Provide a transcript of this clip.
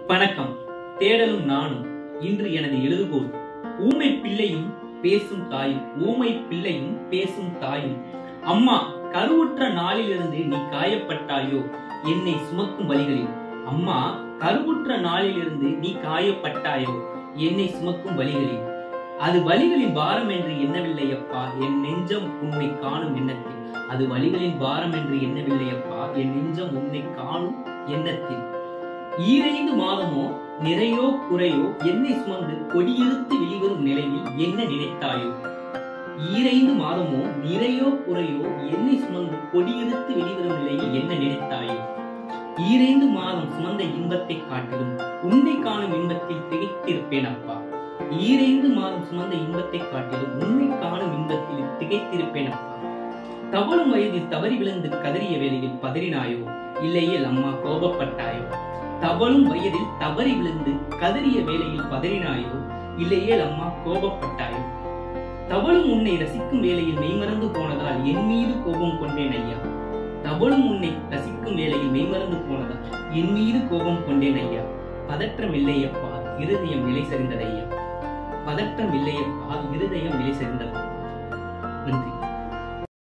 வணக்கம் தேடலும் நானும் இன்று எனது எழுதுகோள் ஊமை பிள்ளையும் பேசும் தாயும் ஊமை பிள்ளையும் பேசும் தாயும் அம்மா கருவுற்ற நாளிலிருந்து நீ காயப்பட்டாயோ என்னை சுமக்கும் வழிகளில் அம்மா கருவுற்ற நாளிலிருந்து நீ காயப்பட்டாயோ என்னை சுமக்கும் வழிகளில் அது வழிகளின் பாரம் என்று எண்ணவில்லை அப்பா என் நெஞ்சம் உன்னை காணும் எண்ணத்தில் அது வழிகளின் பாரம் என்று எண்ணவில்லை அப்பா என் நெஞ்சம் உன்னை காணும் எண்ணத்தில் ஈரைந்து மாதமோ நிறையோ குறையோ என்னை சுமந்து கொடியெடுத்து வெளிவரும் நிலையில் என்ன நினைத்தாயோ ஈரைந்து மாதமோ நிறையோ குறையோ என்னை சுமந்து கொடியெடுத்து வெளிவரும் நிலையில் என்ன நினைத்தாயோ ஈரைந்து மாதம் சுமந்த இன்பத்தை காட்டிலும் உன்னை காணும் இன்பத்தில் திகைத்திருப்பேன் அப்பா ஈரைந்து மாதம் சுமந்த இன்பத்தை காட்டிலும் உன்னை காணும் இன்பத்தில் திகைத்திருப்பேன் அப்பா தவழும் வயதில் தவறி விழுந்து கதறிய வேளையில் பதறினாயோ இல்லையேல் அம்மா கோபப்பட்டாயோ தவழும் வயதில் தவறி விழுந்து கதறிய வேளையில் பதறினாயோ இல்லையேல் அம்மா கோபப்பட்டாயோ தவளும் உன்னை ரசிக்கும் வேளையில் மெய்மறந்து போனதால் என் மீது கோபம் கொண்டேன் ஐயா தவளும் உன்னை ரசிக்கும் வேளையில் மெய்மறந்து போனதால் என் மீது கோபம் கொண்டேன் ஐயா பதற்றம் இல்லையப்பா இருதயம் நிலை சரிந்தது ஐயா பதற்றம் இல்லையப்பா இருதயம் நிலை சரிந்தது நன்றி